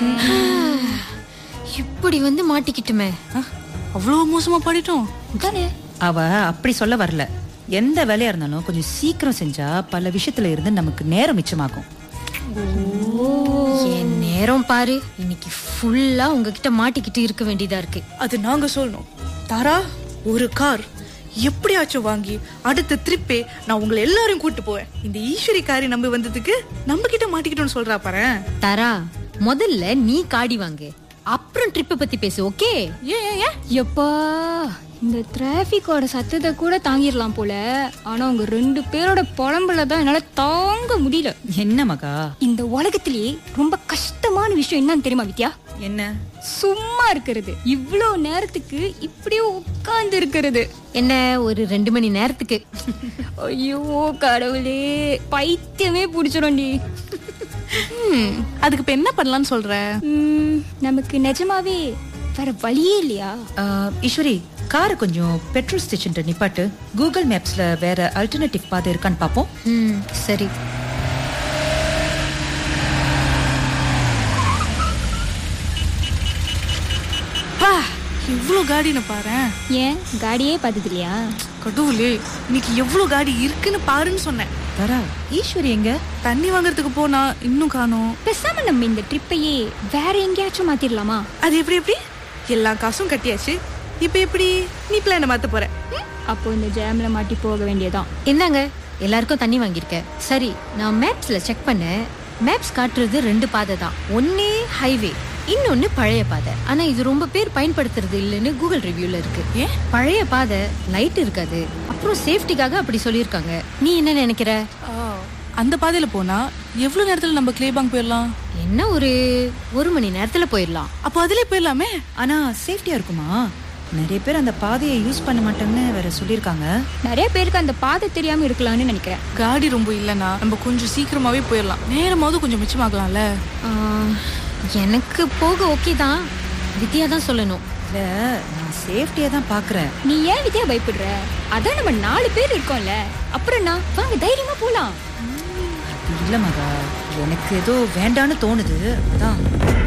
இப்படி வந்து மாட்டிக்கிட்டுமே அவ்வளவு மோசமா பாடிட்டோம் தானே அவ அப்படி சொல்ல வரல எந்த வேலையா இருந்தாலும் கொஞ்சம் சீக்கிரம் செஞ்சா பல விஷயத்துல இருந்து நமக்கு நேரம் மிச்சமாகும் என் நேரம் பாரு இன்னைக்கு ஃபுல்லா உங்ககிட்ட மாட்டிக்கிட்டு இருக்க வேண்டியதா இருக்கு அது நாங்க சொல்லணும் தாரா ஒரு கார் எப்படியாச்சும் வாங்கி அடுத்த ட்ரிப்பே நான் உங்களை எல்லாரையும் கூட்டு போவேன் இந்த ஈஸ்வரி காரி நம்பி வந்ததுக்கு நம்ம கிட்ட மாட்டிக்கிட்டோம்னு சொல்றா பாரு தரா முதல்ல நீ காடி வாங்கு அப்புறம் ட்ரிப்பை பத்தி பேசு ஓகே ஏன் ஏன் ஏன் எப்பா இந்த டிராபிக்கோட சத்தத்தை கூட தாங்கிடலாம் போல ஆனா உங்க ரெண்டு பேரோட புலம்புல தான் என்னால தாங்க முடியல என்ன மகா இந்த உலகத்திலேயே ரொம்ப கஷ்டமான விஷயம் என்னன்னு தெரியுமா வித்யா என்ன சும்மா இருக்கிறது இவ்ளோ நேரத்துக்கு இப்படியே உட்கார்ந்து இருக்கிறது என்ன ஒரு ரெண்டு மணி நேரத்துக்கு ஐயோ கடவுளே பைத்தியமே பிடிச்சிடும்டி அதுக்கு இப்ப என்ன பண்ணலாம்னு சொல்ற ம், நமக்கு நிஜமாவே வேற வழியே இல்லையா ஆ, ஈஸ்வரி காரை கொஞ்சம் பெட்ரோல் ஸ்டேஷன் நிப்பாட்டு கூகுள் மேப்ஸ்ல வேற அல்டர்னேட்டிவ் பாதை இருக்கான்னு பாப்போம் ம் சரி பா இவ்வளவு காடின்னு பாரு ஏன் காடியே பார்த்தது இல்லையா கடவுளே இன்னைக்கு எவ்வளவு காடி இருக்குன்னு பாருன்னு சொன்னேன் தரா ஈஸ்வரி எங்க தண்ணி வாங்குறதுக்கு போனா இன்னும் காணோம் பேசாம நம்ம இந்த ட்ரிப்பையே வேற எங்கேயாச்சும் மாத்திரலாமா அது எப்படி எப்படி எல்லா காசும் கட்டியாச்சு இப்ப எப்படி நீ பிளான மாத்த போற ம்? அப்போ இந்த ஜாம்ல மாட்டி போக வேண்டியதான் என்னங்க எல்லாருக்கும் தண்ணி வாங்கியிருக்க சரி நான் மேப்ஸ்ல செக் பண்ணேன் மேப்ஸ் காட்டுறது ரெண்டு பாதை தான் ஒன்னே ஹைவே இன்னொன்னு பழைய பாதை ஆனா இது ரொம்ப பேர் பயன்படுத்துறது இல்லைன்னு கூகுள் ரிவ்யூல இருக்கு ஏன் பழைய பாதை லைட் இருக்காது அப்புறம் சேஃப்டிக்காக அப்படி சொல்லியிருக்காங்க நீ என்ன நினைக்கிற ஆ, அந்த பாதையில போனா எவ்வளவு நேரத்துல நம்ம கிளேபாங் போயிடலாம் என்ன ஒரு ஒரு மணி நேரத்துல போயிடலாம் அப்போ அதுலயே போயிடலாமே ஆனா சேஃப்டியா இருக்குமா நிறைய பேர் அந்த பாதையை யூஸ் பண்ண மாட்டேன்னு வேற சொல்லியிருக்காங்க நிறைய பேருக்கு அந்த பாதை தெரியாம இருக்கலாம்னு நினைக்கிறேன் காடி ரொம்ப இல்லனா நம்ம கொஞ்சம் சீக்கிரமாவே போயிடலாம் நேரமாவது கொஞ்சம் மிச்சமாகலாம்ல ஆஹ், எனக்கு போக ஓகே தான் வித்யா தான் சொல்லணும் இல்ல நான் சேஃப்டியா தான் பாக்குறேன் நீ ஏன் வித்யா பயப்படுற அதான் நம்ம நாலு பேர் இருக்கோம்ல அப்புறம் என்ன வாங்க தைரியமா போலாம் அது இல்ல மகா எனக்கு ஏதோ வேண்டான்னு தோணுது அதான்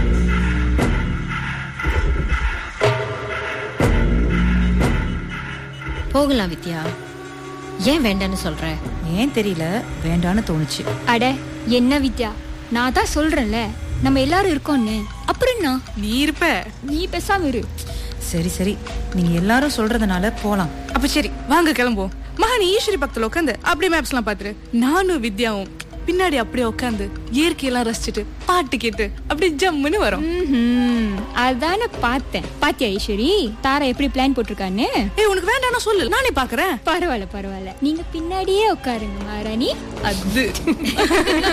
போகலாம் வித்யா ஏன் வேண்டான்னு சொல்ற ஏன் தெரியல வேண்டான்னு தோணுச்சு அட என்ன வித்யா நான் தான் சொல்றேன்ல நம்ம எல்லாரும் இருக்கோம்னு அப்புறம் என்ன நீ இருப்ப நீ பேசாம இரு சரி சரி நீங்க எல்லாரும் சொல்றதுனால போலாம் அப்ப சரி வாங்க கிளம்புவோம் மகா நீ ஈஸ்வரி பக்கத்துல உட்காந்து அப்படியே மேப்ஸ் எல்லாம் பாத்துரு நானும் வித்யாவும் பின்னாடி அப்படியே உட்காந்து இயற்கையெல்லாம் ரசிச்சுட்டு பாட்டு கேட்டு அப்படியே ஜம்முன்னு வரோம் ம்ஹும். அதானே பார்த்தேன் பாத்தியா ஈஸ்வரி தாரா எப்படி பிளான் போட்டிருக்கான்னு ஏய் உனக்கு வேண்டாம்னா சொல்லு நானே பாக்குறேன் பரவாயில்ல பரவாயில்ல நீங்க பின்னாடியே உட்காருங்க மகாராணி அது